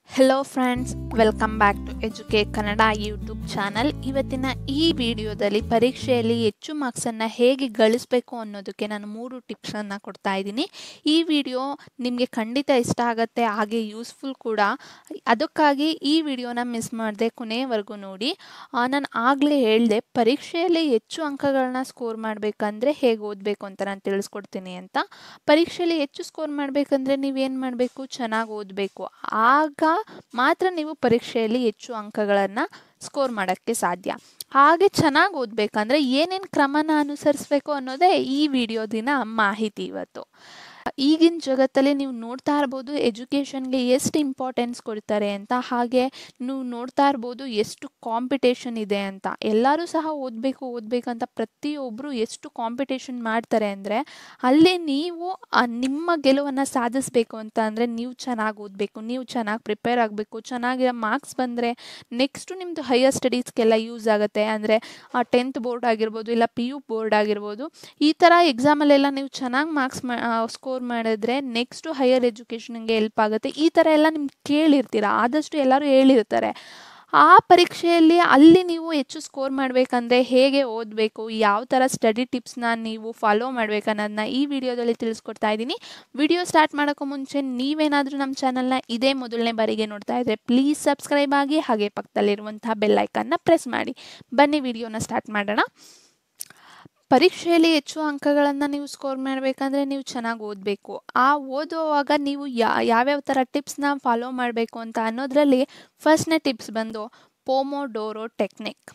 hello friends welcome back to educate Kannada YouTube channel ಇವತ್ತಿನ ಈ ವಿಡಿಯೋದಲ್ಲಿ ಪರೀಕ್ಷೆಯಲ್ಲಿ ಹೆಚ್ಚು ಮಾರ್ಕ್ಸನ್ನು ಹೇಗೆ ಗಳಿಸಬೇಕು ಅನ್ನೋದಕ್ಕೆ ನಾನು ಮೂರು ಟಿಪ್ಸನ್ನು ಕೊಡ್ತಾ ಇದ್ದೀನಿ ಈ ವಿಡಿಯೋ ನಿಮಗೆ ಖಂಡಿತ ಇಷ್ಟ ಆಗುತ್ತೆ ಹಾಗೆ ಯೂಸ್ಫುಲ್ ಕೂಡ ಅದಕ್ಕಾಗಿ ಈ ವಿಡಿಯೋನ ಮಿಸ್ ಮಾಡದೆ ಕೊನೆಯವರೆಗೂ ನೋಡಿ ನಾನು ಆಗಲೇ ಹೇಳಿದೆ ಪರೀಕ್ಷೆಯಲ್ಲಿ ಹೆಚ್ಚು ಅಂಕಗಳನ್ನ ಸ್ಕೋರ್ ಮಾಡಬೇಕಂದ್ರೆ ಹೇಗೆ ಓದಬೇಕು ಅಂತ ನಾನು ತಿಳಿಸ್ಕೊಡ್ತೀನಿ ಅಂತ ಪರೀಕ್ಷೆಯಲ್ಲಿ ಹೆಚ್ಚು ಸ್ಕೋರ್ ಮಾಡಬೇಕಂದ್ರೆ ನೀವೇನು ಮಾಡಬೇಕು ಚೆನ್ನಾಗಿ ಓದಬೇಕು ಆಗ ಮಾತ್ರ ನೀವು ಪರೀಕ್ಷೆಯಲ್ಲಿ ಹೆಚ್ಚು ಅಂಕಗಳನ್ನು ಸ್ಕೋರ್ ಮಾಡೋಕ್ಕೆ ಸಾಧ್ಯ ಹಾಗೆ ಚೆನ್ನಾಗಿ ಓದಬೇಕಂದ್ರೆ ಏನೇನು ಕ್ರಮನ ಅನುಸರಿಸಬೇಕು ಅನ್ನೋದೇ ಈ ವಿಡಿಯೋದಿನ ಮಾಹಿತಿ ಇವತ್ತು ಈಗಿನ ಜಗತ್ತಲ್ಲಿ ನೀವು ನೋಡ್ತಾ ಇರ್ಬೋದು ಎಜುಕೇಷನ್ಗೆ ಎಷ್ಟು ಇಂಪಾರ್ಟೆನ್ಸ್ ಕೊಡ್ತಾರೆ ಅಂತ ಹಾಗೆ ನೀವು ನೋಡ್ತಾ ಇರ್ಬೋದು ಎಷ್ಟು ಕಾಂಪಿಟೇಷನ್ ಇದೆ ಅಂತ ಎಲ್ಲರೂ ಸಹ ಓದಬೇಕು ಓದಬೇಕಂತ ಪ್ರತಿಯೊಬ್ಬರು ಎಷ್ಟು ಕಾಂಪಿಟೇಷನ್ ಮಾಡ್ತಾರೆ ಅಂದರೆ ಅಲ್ಲಿ ನೀವು ನಿಮ್ಮ ಗೆಲುವನ್ನು ಸಾಧಿಸಬೇಕು ಅಂತ ಅಂದರೆ ನೀವು ಚೆನ್ನಾಗಿ ಓದಬೇಕು ನೀವು ಚೆನ್ನಾಗಿ ಪ್ರಿಪೇರ್ ಆಗಬೇಕು ಚೆನ್ನಾಗಿರೋ ಮಾರ್ಕ್ಸ್ ಬಂದರೆ ನೆಕ್ಸ್ಟು ನಿಮ್ಮದು ಹೈಯರ್ ಸ್ಟಡೀಸ್ಗೆಲ್ಲ ಯೂಸ್ ಆಗುತ್ತೆ ಅಂದರೆ ಟೆಂತ್ ಬೋರ್ಡ್ ಆಗಿರ್ಬೋದು ಇಲ್ಲ ಪಿ ಯು ಬೋರ್ಡ್ ಆಗಿರ್ಬೋದು ಈ ಥರ ಎಕ್ಸಾಮಲ್ಲೆಲ್ಲ ನೀವು ಚೆನ್ನಾಗಿ ಮಾರ್ಕ್ಸ್ ಮಾ ಸ್ಕೋರ್ ಮಾಡಿದ್ರೆ ನೆಕ್ಸ್ಟು ಹೈಯರ್ ಎಜುಕೇಷನ್ಗೆ ಹೆಲ್ಪ್ ಆಗುತ್ತೆ ಈ ಥರ ಎಲ್ಲ ನಿಮ್ಗೆ ಕೇಳಿರ್ತೀರ ಆದಷ್ಟು ಎಲ್ಲರೂ ಹೇಳಿರ್ತಾರೆ ಆ ಪರೀಕ್ಷೆಯಲ್ಲಿ ಅಲ್ಲಿ ನೀವು ಹೆಚ್ಚು ಸ್ಕೋರ್ ಮಾಡಬೇಕಂದ್ರೆ ಹೇಗೆ ಓದಬೇಕು ಯಾವ ಥರ ಸ್ಟಡಿ ಟಿಪ್ಸ್ನ ನೀವು ಫಾಲೋ ಮಾಡಬೇಕು ಅನ್ನೋದನ್ನ ಈ ವಿಡಿಯೋದಲ್ಲಿ ತಿಳಿಸ್ಕೊಡ್ತಾ ಇದ್ದೀನಿ ವಿಡಿಯೋ ಸ್ಟಾರ್ಟ್ ಮಾಡೋಕ್ಕೂ ಮುಂಚೆ ನೀವೇನಾದರೂ ನಮ್ಮ ಚಾನಲ್ನ ಇದೇ ಮೊದಲನೇ ಬಾರಿಗೆ ನೋಡ್ತಾ ಇದ್ದರೆ ಪ್ಲೀಸ್ ಸಬ್ಸ್ಕ್ರೈಬ್ ಆಗಿ ಹಾಗೆ ಪಕ್ಕದಲ್ಲಿರುವಂತಹ ಬೆಲ್ಲೈಕನ್ನ ಪ್ರೆಸ್ ಮಾಡಿ ಬನ್ನಿ ವಿಡಿಯೋನ ಸ್ಟಾರ್ಟ್ ಮಾಡೋಣ ಪರೀಕ್ಷೆಯಲ್ಲಿ ಹೆಚ್ಚು ಅಂಕಗಳನ್ನು ನೀವು ಸ್ಕೋರ್ ಮಾಡಬೇಕಂದ್ರೆ ನೀವು ಚೆನ್ನಾಗಿ ಓದಬೇಕು ಆ ಓದುವಾಗ ನೀವು ಯಾ ಯಾವ್ಯಾವ ಥರ ಟಿಪ್ಸ್ನ ಫಾಲೋ ಮಾಡಬೇಕು ಅಂತ ಅನ್ನೋದರಲ್ಲಿ ಫಸ್ಟ್ನೇ ಟಿಪ್ಸ್ ಬಂದು ಪೋಮೋಡೋರೋ ಟೆಕ್ನಿಕ್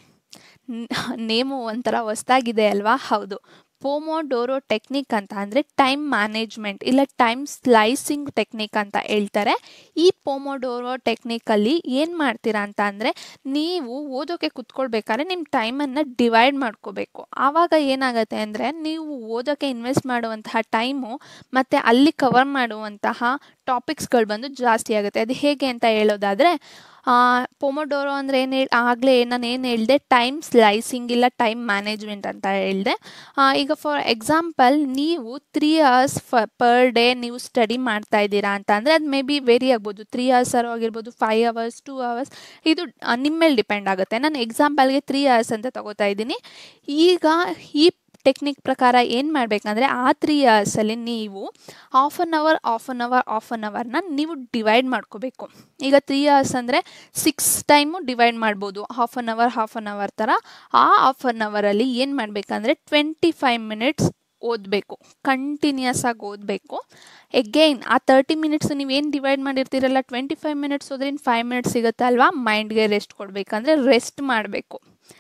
ನೇಮು ಒಂಥರ ಹೊಸ್ದಾಗಿದೆ ಅಲ್ವಾ ಹೌದು ಪೋಮೋಡೋರೋ ಟೆಕ್ನಿಕ್ ಅಂತ ಅಂದರೆ ಟೈಮ್ ಮ್ಯಾನೇಜ್ಮೆಂಟ್ ಇಲ್ಲ ಟೈಮ್ ಸ್ಲೈಸಿಂಗ್ ಟೆಕ್ನಿಕ್ ಅಂತ ಹೇಳ್ತಾರೆ ಈ ಪೋಮೋಡೋರೋ ಟೆಕ್ನಿಕಲ್ಲಿ ಏನು ಮಾಡ್ತೀರಾ ಅಂತ ಅಂದರೆ ನೀವು ಓದೋಕ್ಕೆ ಕುತ್ಕೊಳ್ಬೇಕಾದ್ರೆ ನಿಮ್ಮ ಟೈಮನ್ನು ಡಿವೈಡ್ ಮಾಡ್ಕೋಬೇಕು ಆವಾಗ ಏನಾಗುತ್ತೆ ಅಂದರೆ ನೀವು ಓದೋಕ್ಕೆ ಇನ್ವೆಸ್ಟ್ ಮಾಡುವಂತಹ ಟೈಮು ಮತ್ತು ಅಲ್ಲಿ ಕವರ್ ಮಾಡುವಂತಹ ಟಾಪಿಕ್ಸ್ಗಳು ಬಂದು ಜಾಸ್ತಿ ಆಗುತ್ತೆ ಅದು ಹೇಗೆ ಅಂತ ಹೇಳೋದಾದರೆ ಪೊಮೊಡೋರೋ ಅಂದರೆ ಏನು ಹೇಳಿ ಆಗಲೇ ನಾನು ಏನು ಹೇಳಿದೆ ಟೈಮ್ ಸ್ಲೈಸಿಂಗ್ ಇಲ್ಲ ಟೈಮ್ ಮ್ಯಾನೇಜ್ಮೆಂಟ್ ಅಂತ ಹೇಳಿದೆ ಈಗ ಫಾರ್ ಎಕ್ಸಾಂಪಲ್ ನೀವು ತ್ರೀ ಅವರ್ಸ್ ಫ ಪರ್ ಡೇ ನೀವು ಸ್ಟಡಿ ಮಾಡ್ತಾ ಇದ್ದೀರಾ ಅಂತ ಅಂದರೆ ಅದು ಮೇ ಬಿ ವೇರಿ ಆಗ್ಬೋದು ತ್ರೀ ಅವರ್ಸ್ ಆಗಿರ್ಬೋದು ಫೈವ್ ಅವರ್ಸ್ ಟೂ ಅವರ್ಸ್ ಇದು ನಿಮ್ಮ ಮೇಲೆ ಡಿಪೆಂಡ್ ಆಗುತ್ತೆ ನಾನು ಎಕ್ಸಾಂಪಲ್ಗೆ ತ್ರೀ ಅವರ್ಸ್ ಅಂತ ತಗೋತಾ ಇದ್ದೀನಿ ಈಗ ಈ ಟೆಕ್ನಿಕ್ ಪ್ರಕಾರ ಏನು ಮಾಡಬೇಕಂದ್ರೆ ಆ ತ್ರೀ ಅವರ್ಸಲ್ಲಿ ನೀವು half an hour half an hour half an ಅವರ್ನ ನೀವು ಡಿವೈಡ್ ಮಾಡ್ಕೋಬೇಕು ಈಗ ತ್ರೀ ಅವರ್ಸ್ ಅಂದರೆ ಸಿಕ್ಸ್ ಟೈಮು ಡಿವೈಡ್ ಮಾಡ್ಬೋದು half an hour half an hour ಥರ ಆ ಹಾಫ್ ಆನ್ ಅವರಲ್ಲಿ ಏನು ಮಾಡಬೇಕಂದ್ರೆ ಟ್ವೆಂಟಿ ಫೈವ್ ಮಿನಿಟ್ಸ್ ಓದಬೇಕು ಕಂಟಿನ್ಯೂಸ್ ಆಗಿ ಓದಬೇಕು ಎಗೈನ್ ಆ ತರ್ಟಿ ಮಿನಿಟ್ಸ್ ನೀವೇನು ಡಿವೈಡ್ ಮಾಡಿರ್ತೀರಲ್ಲ ಟ್ವೆಂಟಿ ಫೈವ್ ಮಿನಿಟ್ಸ್ ಹೋದ್ರೆ ಇನ್ನು ಫೈವ್ ಮಿನಿಟ್ಸ್ ಸಿಗುತ್ತೆ ಅಲ್ವಾ ಮೈಂಡ್ಗೆ ರೆಸ್ಟ್ ಕೊಡಬೇಕಂದ್ರೆ ರೆಸ್ಟ್ ಮಾಡಬೇಕು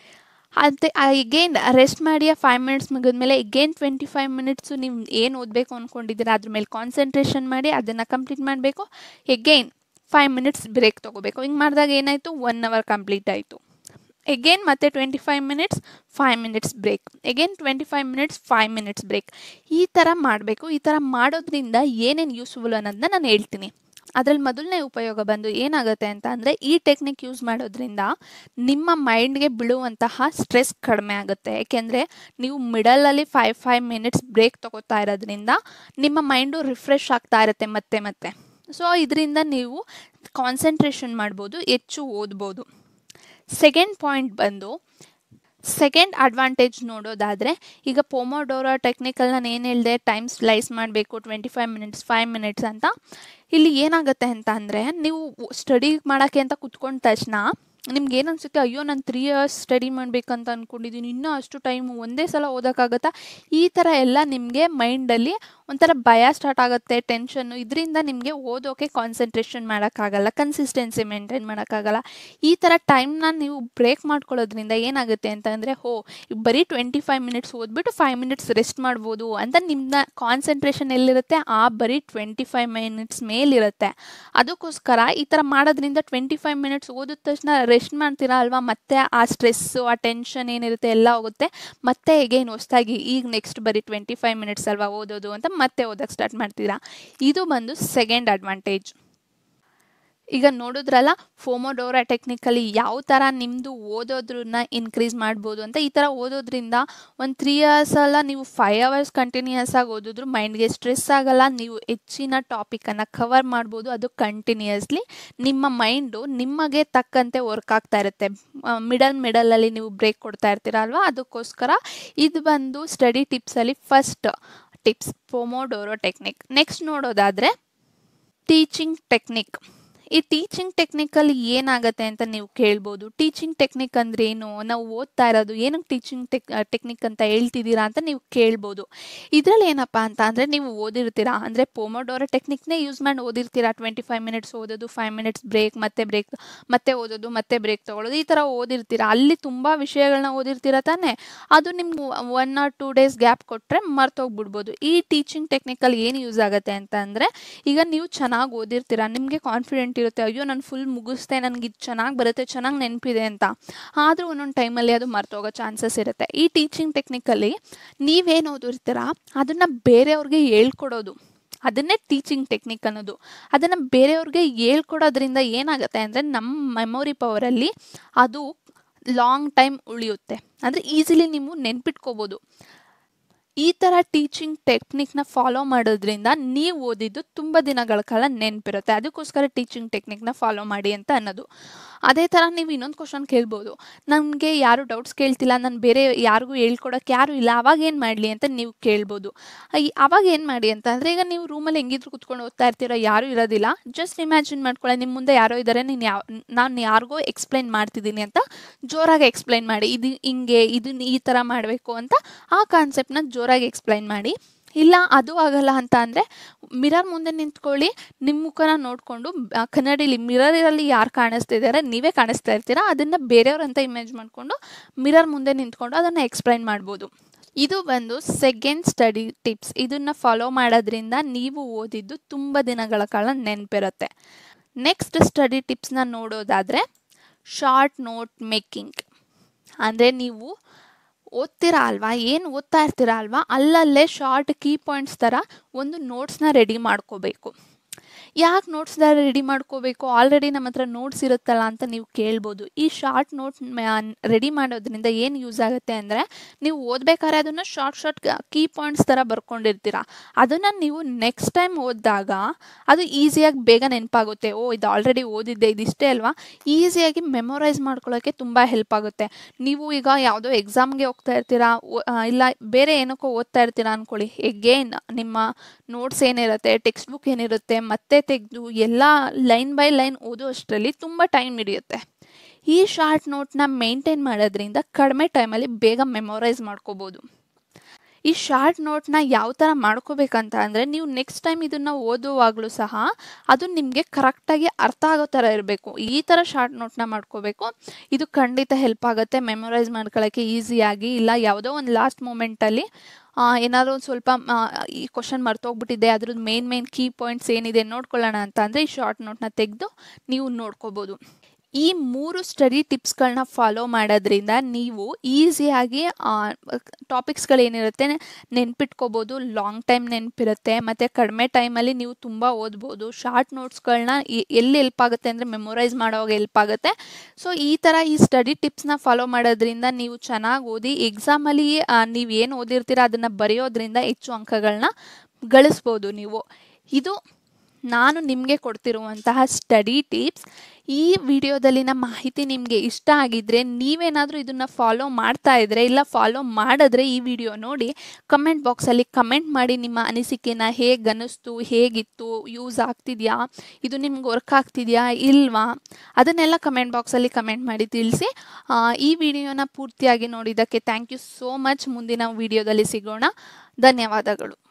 ಅದೇ ಎಗೇನ್ ರೆಸ್ಟ್ ಮಾಡಿ ಆ ಫೈವ್ ಮಿನಿಟ್ಸ್ ಮುಗಿದ್ಮೇಲೆ ಎಗೇನ್ ಟ್ವೆಂಟಿ ಫೈವ್ ಮಿನಿಟ್ಸು ನೀವು ಏನು ಓದಬೇಕು ಅಂದ್ಕೊಂಡಿದ್ದೀರ ಅದ್ರ ಮೇಲೆ ಕಾನ್ಸಂಟ್ರೇಷನ್ ಮಾಡಿ ಅದನ್ನು ಕಂಪ್ಲೀಟ್ ಮಾಡಬೇಕು ಎಗೇನ್ ಫೈವ್ ಮಿನಿಟ್ಸ್ ಬ್ರೇಕ್ ತೊಗೋಬೇಕು ಹಿಂಗೆ ಮಾಡಿದಾಗ ಏನಾಯಿತು ಒನ್ ಅವರ್ ಕಂಪ್ಲೀಟ್ ಆಯಿತು ಎಗೇನ್ ಮತ್ತೆ twenty five minutes five minutes break again twenty five minutes five minutes break ಈ ಥರ ಮಾಡಬೇಕು ಈ ಥರ ಮಾಡೋದ್ರಿಂದ ಏನೇನು ಯೂಸ್ಫುಲ್ ಅನ್ನೋದನ್ನ ನಾನು ಹೇಳ್ತೀನಿ ಅದರಲ್ಲಿ ಮೊದಲನೇ ಉಪಯೋಗ ಬಂದು ಏನಾಗುತ್ತೆ ಅಂತ ಅಂದರೆ ಈ ಟೆಕ್ನಿಕ್ ಯೂಸ್ ಮಾಡೋದ್ರಿಂದ ನಿಮ್ಮ ಮೈಂಡ್ಗೆ ಬೀಳುವಂತಹ ಸ್ಟ್ರೆಸ್ ಕಡಿಮೆ ಆಗುತ್ತೆ ಏಕೆಂದರೆ ನೀವು ಮಿಡಲಲ್ಲಿ ಫೈವ್ ಫೈವ್ ಮಿನಿಟ್ಸ್ ಬ್ರೇಕ್ ತೊಗೋತಾ ಇರೋದ್ರಿಂದ ನಿಮ್ಮ ಮೈಂಡು ರಿಫ್ರೆಶ್ ಆಗ್ತಾ ಇರುತ್ತೆ ಮತ್ತೆ ಮತ್ತೆ ಸೊ ಇದರಿಂದ ನೀವು ಕಾನ್ಸಂಟ್ರೇಷನ್ ಮಾಡ್ಬೋದು ಹೆಚ್ಚು ಓದ್ಬೋದು ಸೆಕೆಂಡ್ ಪಾಯಿಂಟ್ ಬಂದು ಸೆಕೆಂಡ್ ಅಡ್ವಾಂಟೇಜ್ ನೋಡೋದಾದರೆ ಈಗ ಪೋಮೋಡೋರೋ ಟೆಕ್ನಿಕಲ್ ನಾನು ಏನು ಹೇಳಿದೆ ಟೈಮ್ ಸ್ಲೈಸ್ ಮಾಡಬೇಕು twenty five minutes five minutes ಅಂತ ಇಲ್ಲಿ ಏನಾಗುತ್ತೆ ಅಂತ ಅಂದರೆ ನೀವು ಸ್ಟಡಿ ಮಾಡೋಕ್ಕೆ ಅಂತ ಕುತ್ಕೊಂಡ ತಕ್ಷಣ ನಿಮ್ಗೆ ಏನು ಅನಿಸುತ್ತೆ ಅಯ್ಯೋ ನಾನು ತ್ರೀ ಅವರ್ಸ್ ಸ್ಟಡಿ ಮಾಡಬೇಕಂತ ಅಂದ್ಕೊಂಡಿದ್ದೀನಿ ಇನ್ನೂ ಅಷ್ಟು ಟೈಮು ಒಂದೇ ಸಲ ಓದೋಕ್ಕಾಗತ್ತಾ ಈ ಥರ ಎಲ್ಲ ನಿಮಗೆ ಮೈಂಡಲ್ಲಿ ಒಂಥರ ಭಯ ಸ್ಟಾರ್ಟ್ ಆಗುತ್ತೆ ಟೆನ್ಷನ್ನು ಇದರಿಂದ ನಿಮಗೆ ಓದೋಕೆ ಕಾನ್ಸಂಟ್ರೇಷನ್ ಮಾಡೋಕ್ಕಾಗಲ್ಲ ಕನ್ಸಿಸ್ಟೆನ್ಸಿ ಮೇಂಟೈನ್ ಮಾಡೋಕ್ಕಾಗಲ್ಲ ಈ ಥರ ಟೈಮ್ನ ನೀವು ಬ್ರೇಕ್ ಮಾಡ್ಕೊಳ್ಳೋದ್ರಿಂದ ಏನಾಗುತ್ತೆ ಅಂತಂದರೆ ಹೋ ಬರೀ ಟ್ವೆಂಟಿ ಫೈವ್ ಮಿನಿಟ್ಸ್ ಓದ್ಬಿಟ್ಟು ಫೈವ್ ಮಿನಿಟ್ಸ್ ರೆಸ್ಟ್ ಮಾಡ್ಬೋದು ಅಂತ ನಿಮ್ಮ ಕಾನ್ಸಂಟ್ರೇಷನ್ ಎಲ್ಲಿರುತ್ತೆ ಆ ಬರೀ ಟ್ವೆಂಟಿ ಫೈವ್ ಮಿನಿಟ್ಸ್ ಮೇಲಿರುತ್ತೆ ಅದಕ್ಕೋಸ್ಕರ ಈ ಥರ ಮಾಡೋದ್ರಿಂದ ಟ್ವೆಂಟಿ ಫೈವ್ ಮಿನಿಟ್ಸ್ ಓದಿದ ತಕ್ಷಣ ರೆಸ್ಟ್ ಮಾಡ್ತೀರಾ ಅಲ್ವಾ ಮತ್ತೆ ಆ ಸ್ಟ್ರೆಸ್ಸು ಆ ಟೆನ್ಷನ್ ಏನಿರುತ್ತೆ ಎಲ್ಲ ಹೋಗುತ್ತೆ ಮತ್ತೆ ಎಗೇನ್ ಹೊಸ್ದಾಗಿ ಈಗ ನೆಕ್ಸ್ಟ್ ಬರೀ ಟ್ವೆಂಟಿ ಫೈವ್ ಮಿನಿಟ್ಸ್ ಅಲ್ವಾ ಓದೋದು ಅಂತ ಮತ್ತೆ ಓದೋಕ್ಕೆ ಸ್ಟಾರ್ಟ್ ಮಾಡ್ತೀರಾ ಇದು ಬಂದು ಸೆಕೆಂಡ್ ಅಡ್ವಾಂಟೇಜ್ ಈಗ ನೋಡಿದ್ರಲ್ಲ ಫೋಮೋಡೋರಾ ಟೆಕ್ನಿಕಲಿ ಯಾವ ಥರ ನಿಮ್ಮದು ಓದೋದ್ರನ್ನ ಇನ್ಕ್ರೀಸ್ ಮಾಡ್ಬೋದು ಅಂತ ಈ ಥರ ಓದೋದ್ರಿಂದ ಒಂದು ತ್ರೀ ಇಯರ್ಸ್ ಅಲ್ಲ ನೀವು ಫೈವ್ ಅವರ್ಸ್ ಕಂಟಿನ್ಯೂಯಸ್ ಆಗಿ ಓದಿದ್ರು ಮೈಂಡ್ಗೆ ಸ್ಟ್ರೆಸ್ ಆಗಲ್ಲ ನೀವು ಹೆಚ್ಚಿನ ಟಾಪಿಕನ್ನು ಕವರ್ ಮಾಡ್ಬೋದು ಅದು ಕಂಟಿನ್ಯೂಯಸ್ಲಿ ನಿಮ್ಮ ಮೈಂಡು ನಿಮಗೆ ತಕ್ಕಂತೆ ವರ್ಕ್ ಆಗ್ತಾ ಇರುತ್ತೆ ಮಿಡಲ್ ಮಿಡಲಲ್ಲಿ ನೀವು ಬ್ರೇಕ್ ಕೊಡ್ತಾ ಇರ್ತೀರ ಅಲ್ವಾ ಅದಕ್ಕೋಸ್ಕರ ಇದು ಬಂದು ಸ್ಟಡಿ ಟಿಪ್ಸಲ್ಲಿ first tips Pomodoro technique next ನೋಡೋದಾದರೆ ಟೀಚಿಂಗ್ ಟೆಕ್ನಿಕ್ ಈ ಟೀಚಿಂಗ್ ಟೆಕ್ನಿಕಲ್ಲಿ ಏನಾಗುತ್ತೆ ಅಂತ ನೀವು ಕೇಳ್ಬೋದು ಟೀಚಿಂಗ್ ಟೆಕ್ನಿಕ್ ಅಂದರೆ ಏನು ನಾವು ಓದ್ತಾ ಇರೋದು ಏನಕ್ಕೆ ಟೀಚಿಂಗ್ ಟೆಕ್ ಟೆಕ್ನಿಕ್ ಅಂತ ಹೇಳ್ತಿದ್ದೀರಾ ಅಂತ ನೀವು ಕೇಳ್ಬೋದು ಇದರಲ್ಲಿ ಏನಪ್ಪ ಅಂತ ಅಂದರೆ ನೀವು ಓದಿರ್ತೀರಾ ಅಂದರೆ ಪೊಮೋಡೋರ ಟೆಕ್ನಿಕ್ನೇ ಯೂಸ್ ಮಾಡಿ ಓದಿರ್ತೀರಾ ಟ್ವೆಂಟಿ ಫೈವ್ ಮಿನಿಟ್ಸ್ ಓದೋದು ಫೈವ್ ಮಿನಿಟ್ಸ್ ಬ್ರೇಕ್ ಮತ್ತೆ ಬ್ರೇಕ್ ಮತ್ತೆ ಓದೋದು ಮತ್ತೆ ಬ್ರೇಕ್ ತೊಗೊಳ್ಳೋದು ಈ ಥರ ಓದಿರ್ತೀರಾ ಅಲ್ಲಿ ತುಂಬ ವಿಷಯಗಳನ್ನ ಓದಿರ್ತೀರ ತಾನೇ ಅದು ನಿಮ್ಗೆ one or two days gap ಕೊಟ್ಟರೆ ಮರ್ತೋಗ್ಬಿಡ್ಬೋದು ಈ ಟೀಚಿಂಗ್ ಟೆಕ್ನಿಕಲ್ಲಿ ಏನು ಯೂಸ್ ಆಗುತ್ತೆ ಅಂತ ಅಂದರೆ ಈಗ ನೀವು ಚೆನ್ನಾಗಿ ಓದಿರ್ತೀರಾ ನಿಮಗೆ ಕಾನ್ಫಿಡೆಂಟ್ ಇರುತ್ತೆ ಅಯ್ಯೋ ನಾನು ಫುಲ್ ಮುಗಿಸ್ದೆ ನನಗೆ ಇದು ಚೆನ್ನಾಗಿ ಬರುತ್ತೆ ಚೆನ್ನಾಗಿ ನೆನಪಿದೆ ಅಂತ ಆದರೂ ಒಂದೊಂದು ಟೈಮಲ್ಲಿ ಅದು ಮರ್ತೋಗೋ ಚಾನ್ಸಸ್ ಇರುತ್ತೆ ಈ ಟೀಚಿಂಗ್ ಟೆಕ್ನಿಕಲ್ಲಿ ನೀವೇನು ಓದಿರ್ತೀರಾ ಅದನ್ನು ಬೇರೆಯವ್ರಿಗೆ ಹೇಳ್ಕೊಡೋದು ಅದನ್ನೇ ಟೀಚಿಂಗ್ ಟೆಕ್ನಿಕ್ ಅನ್ನೋದು ಅದನ್ನು ಬೇರೆಯವ್ರಿಗೆ ಹೇಳ್ಕೊಡೋದ್ರಿಂದ ಏನಾಗುತ್ತೆ ಅಂದರೆ ನಮ್ಮ ಮೆಮೊರಿ ಪವರಲ್ಲಿ ಅದು ಲಾಂಗ್ ಟೈಮ್ ಉಳಿಯುತ್ತೆ ಅಂದರೆ ಈಸಿಲಿ ನೀವು ನೆನ್ಪಿಟ್ಕೋಬೋದು ಈ ಥರ ಟೀಚಿಂಗ್ ಟೆಕ್ನಿಕ್ನ ಫಾಲೋ ಮಾಡೋದ್ರಿಂದ ನೀವು ಓದಿದ್ದು ತುಂಬ ದಿನಗಳ ಕಾಲ ನೆನಪಿರುತ್ತೆ ಅದಕ್ಕೋಸ್ಕರ ಟೀಚಿಂಗ್ ಟೆಕ್ನಿಕ್ನ ಫಾಲೋ ಮಾಡಿ ಅಂತ ಅನ್ನೋದು ಅದೇ ಥರ ನೀವು ಇನ್ನೊಂದು ಕ್ವಶನ್ ಕೇಳ್ಬೋದು ನನಗೆ ಯಾರು ಡೌಟ್ಸ್ ಕೇಳ್ತಿಲ್ಲ ನಾನು ಬೇರೆ ಯಾರಿಗೂ ಹೇಳ್ಕೊಡೋಕ್ಕೆ ಯಾರು ಇಲ್ಲ ಅವಾಗ ಏನು ಮಾಡಲಿ ಅಂತ ನೀವು ಕೇಳ್ಬೋದು ಈ- ಅವಾಗ ಏನು ಮಾಡಿ ಅಂತ ಅಂದರೆ ಈಗ ನೀವು ರೂಮಲ್ಲಿ ಹೆಂಗಿದ್ರು ಕುತ್ಕೊಂಡು ಓದ್ತಾ ಇರ್ತೀರೋ ಯಾರೂ ಇರೋದಿಲ್ಲ ಜಸ್ಟ್ ಇಮ್ಯಾಜಿನ್ ಮಾಡ್ಕೊಳ್ಳಿ ನಿಮ್ಮ ಮುಂದೆ ಯಾರೋ ಇದ್ದಾರೆ ನೀನು ಯಾವ ನಾನು ಯಾರಿಗೋ ಎಕ್ಸ್ಪ್ಲೈನ್ ಮಾಡ್ತಿದ್ದೀನಿ ಅಂತ ಜೋರಾಗಿ ಎಕ್ಸ್ಪ್ಲೈನ್ ಮಾಡಿ ಇದು ಹಿಂಗೆ ಇದನ್ನ ಈ ಥರ ಮಾಡಬೇಕು ಅಂತ ಆ ಕಾನ್ಸೆಪ್ಟ್ನ ಜೋರಾಗಿ ಎಕ್ಸ್ಪ್ಲೈನ್ ಮಾಡಿ ಇಲ್ಲ ಅದು ಆಗಲ್ಲ ಅಂತ ಅಂದರೆ ಮಿರರ್ ಮುಂದೆ ನಿಂತ್ಕೊಳ್ಳಿ ನಿಮ್ಮ ಮುಖನ ನೋಡಿಕೊಂಡು ಕನ್ನಡಿಲಿ ಮಿರರಲ್ಲಿ ಯಾರು ಕಾಣಿಸ್ತಿದ್ದಾರೆ ನೀವೇ ಕಾಣಿಸ್ತಾ ಇರ್ತೀರಾ ಅದನ್ನು ಬೇರೆಯವ್ರಂತ ಇಮೇಜ್ ಮಾಡಿಕೊಂಡು ಮಿರರ್ ಮುಂದೆ ನಿಂತ್ಕೊಂಡು ಅದನ್ನು ಎಕ್ಸ್ಪ್ಲೈನ್ ಮಾಡ್ಬೋದು ಇದು ಬಂದು ಸೆಕೆಂಡ್ ಸ್ಟಡಿ ಟಿಪ್ಸ್ ಇದನ್ನು ಫಾಲೋ ಮಾಡೋದ್ರಿಂದ ನೀವು ಓದಿದ್ದು ತುಂಬ ದಿನಗಳ ಕಾಲ ನೆನಪಿರುತ್ತೆ ನೆಕ್ಸ್ಟ್ ಸ್ಟಡಿ ಟಿಪ್ಸ್ನ ನೋಡೋದಾದರೆ ಶಾರ್ಟ್ ನೋಟ್ ಮೇಕಿಂಗ್ ಅಂದರೆ ನೀವು ಓದ್ತೀರಾ ಅಲ್ವಾ ಏನು ಓದ್ತಾ ಇರ್ತೀರಾ ಅಲ್ವಾ ಅಲ್ಲಲ್ಲೇ ಶಾರ್ಟ್ ಕೀ ಪಾಯಿಂಟ್ಸ್ ಥರ ಒಂದು ನೋಟ್ಸ್ನ ರೆಡಿ ಮಾಡ್ಕೋಬೇಕು ಯಾಕೆ ನೋಟ್ಸ್ನ ರೆಡಿ ಮಾಡ್ಕೋಬೇಕು ಆಲ್ರೆಡಿ ನಮ್ಮ ಹತ್ರ ನೋಟ್ಸ್ ಇರುತ್ತಲ್ಲ ಅಂತ ನೀವು ಕೇಳ್ಬೋದು ಈ ಶಾರ್ಟ್ ನೋಟ್ ರೆಡಿ ಮಾಡೋದ್ರಿಂದ ಏನು ಯೂಸ್ ಆಗುತ್ತೆ ಅಂದರೆ ನೀವು ಓದಬೇಕಾದ್ರೆ ಅದನ್ನು ಶಾರ್ಟ್ ಶಾರ್ಟ್ ಕೀ ಪಾಯಿಂಟ್ಸ್ ಥರ ಬರ್ಕೊಂಡಿರ್ತೀರ ಅದನ್ನು ನೀವು ನೆಕ್ಸ್ಟ್ ಟೈಮ್ ಓದಿದಾಗ ಅದು ಈಸಿಯಾಗಿ ಬೇಗ ನೆನಪಾಗುತ್ತೆ ಓ ಇದು ಆಲ್ರೆಡಿ ಓದಿದ್ದೆ ಇದಿಷ್ಟೇ ಅಲ್ವಾ ಈಸಿಯಾಗಿ ಮೆಮೊರೈಸ್ ಮಾಡ್ಕೊಳ್ಳೋಕ್ಕೆ ತುಂಬ ಹೆಲ್ಪ್ ಆಗುತ್ತೆ ನೀವು ಈಗ ಯಾವುದೋ ಎಕ್ಸಾಮ್ಗೆ ಹೋಗ್ತಾ ಇರ್ತೀರಾ ಓ- ಆ, ಇಲ್ಲ ಬೇರೆ ಏನಕ್ಕೋ ಓದ್ತಾ ಇರ್ತೀರಾ ಅಂದ್ಕೊಳ್ಳಿ ಎಗೇನ್ ನಿಮ್ಮ ನೋಟ್ಸ್ ಏನಿರುತ್ತೆ ಟೆಕ್ಸ್ಟ್ ಬುಕ್ ಏನಿರುತ್ತೆ ಮತ್ತೆ ತೆಗೆದು ಎಲ್ಲ ಲೈನ್ ಬೈ ಲೈನ್ ಓದೋ ಅಷ್ಟರಲ್ಲಿ ತುಂಬ ಟೈಮ್ ಹಿಡಿಯುತ್ತೆ ಈ ಶಾರ್ಟ್ ನೋಟ್ನ ಮೇಂಟೈನ್ ಮಾಡೋದ್ರಿಂದ ಕಡಿಮೆ ಟೈಮಲ್ಲಿ ಬೇಗ ಮೆಮೊರೈಸ್ ಮಾಡ್ಕೋಬೋದು ಈ ಶಾರ್ಟ್ ನೋಟ್ನ ಯಾವ ಥರ ಮಾಡ್ಕೋಬೇಕಂತ ಅಂದರೆ ನೀವು ನೆಕ್ಸ್ಟ್ ಟೈಮ್ ಇದನ್ನು ಓದುವಾಗಲೂ ಸಹ ಅದು ನಿಮಗೆ ಕರೆಕ್ಟಾಗಿ ಅರ್ಥ ಆಗೋ ಥರ ಇರಬೇಕು ಈ ಥರ ಶಾರ್ಟ್ ನೋಟ್ನ ಮಾಡ್ಕೋಬೇಕು ಇದು ಖಂಡಿತ ಹೆಲ್ಪ್ ಆಗುತ್ತೆ ಮೆಮೊರೈಸ್ ಮಾಡ್ಕೊಳ್ಳೋಕ್ಕೆ ಈಸಿಯಾಗಿ ಇಲ್ಲ ಯಾವುದೋ ಒಂದು ಲಾಸ್ಟ್ ಮೂಮೆಂಟಲ್ಲಿ ಏನಾದರೂ ಒಂದು ಸ್ವಲ್ಪ ಆ, ಈ ಕ್ವಶನ್ ಮರ್ತೋಗ್ಬಿಟ್ಟಿದೆ ಅದ್ರದ್ದು ಮೇನ್ ಮೇನ್ ಕೀ ಪಾಯಿಂಟ್ಸ್ ಏನಿದೆ ನೋಡ್ಕೊಳ್ಳೋಣ ಅಂತ ಅಂದರೆ ಈ ಶಾರ್ಟ್ ನೋಟ್ನ ತೆಗೆದು ನೀವು ನೋಡ್ಕೋಬೋದು ಈ ಮೂರು ಸ್ಟಡಿ ಟಿಪ್ಸ್ಗಳನ್ನ ಫಾಲೋ ಮಾಡೋದ್ರಿಂದ ನೀವು ಈಸಿಯಾಗಿ ಟಾಪಿಕ್ಸ್ಗಳೇನಿರುತ್ತೆ ನೆನ್ಪಿಟ್ಕೋಬೋದು ಲಾಂಗ್ ಟೈಮ್ ನೆನಪಿರುತ್ತೆ ಮತ್ತು ಕಡಿಮೆ ಟೈಮಲ್ಲಿ ನೀವು ತುಂಬ ಓದ್ಬೋದು ಶಾರ್ಟ್ ನೋಟ್ಸ್ಗಳನ್ನ ಎಲ್ಲಿ ಹೆಲ್ಪ್ ಆಗುತ್ತೆ ಅಂದರೆ ಮೆಮೊರೈಸ್ ಮಾಡೋವಾಗ ಹೆಲ್ಪ್ ಆಗುತ್ತೆ ಸೊ ಈ ಥರ ಈ ಸ್ಟಡಿ ಟಿಪ್ಸ್ನ ಫಾಲೋ ಮಾಡೋದ್ರಿಂದ ನೀವು ಚೆನ್ನಾಗಿ ಓದಿ ಎಕ್ಸಾಮಲ್ಲಿ ನೀವು ಏನು ಓದಿರ್ತೀರ ಅದನ್ನು ಬರೆಯೋದ್ರಿಂದ ಹೆಚ್ಚು ಅಂಕಗಳನ್ನ ಗಳಿಸ್ಬೋದು ನೀವು ಇದು ನಾನು ನಿಮಗೆ ಕೊಡ್ತಿರುವಂತಹ ಸ್ಟಡಿ ಟಿಪ್ಸ್ ಈ ವಿಡಿಯೋದಲ್ಲಿನ ಮಾಹಿತಿ ನಿಮಗೆ ಇಷ್ಟ ಆಗಿದ್ದರೆ ನೀವೇನಾದರೂ ಇದನ್ನು ಫಾಲೋ ಮಾಡ್ತಾ ಇದ್ದರೆ ಇಲ್ಲ ಫಾಲೋ ಮಾಡಿದ್ರೆ ಈ ವಿಡಿಯೋ ನೋಡಿ ಕಮೆಂಟ್ ಬಾಕ್ಸಲ್ಲಿ ಕಮೆಂಟ್ ಮಾಡಿ ನಿಮ್ಮ ಅನಿಸಿಕೆನ ಹೇಗೆ ಅನ್ನಿಸ್ತು ಹೇಗಿತ್ತು ಯೂಸ್ ಆಗ್ತಿದೆಯಾ ಇದು ನಿಮ್ಗೆ ವರ್ಕ್ ಆಗ್ತಿದೆಯಾ ಇಲ್ವಾ ಅದನ್ನೆಲ್ಲ ಕಮೆಂಟ್ ಬಾಕ್ಸಲ್ಲಿ ಕಮೆಂಟ್ ಮಾಡಿ ತಿಳಿಸಿ ಆ, ಈ ವಿಡಿಯೋನ ಪೂರ್ತಿಯಾಗಿ ನೋಡಿದ್ದಕ್ಕೆ ಥ್ಯಾಂಕ್ ಯು ಸೋ ಮಚ್ ಮುಂದಿನ ವಿಡಿಯೋದಲ್ಲಿ ಸಿಗೋಣ ಧನ್ಯವಾದಗಳು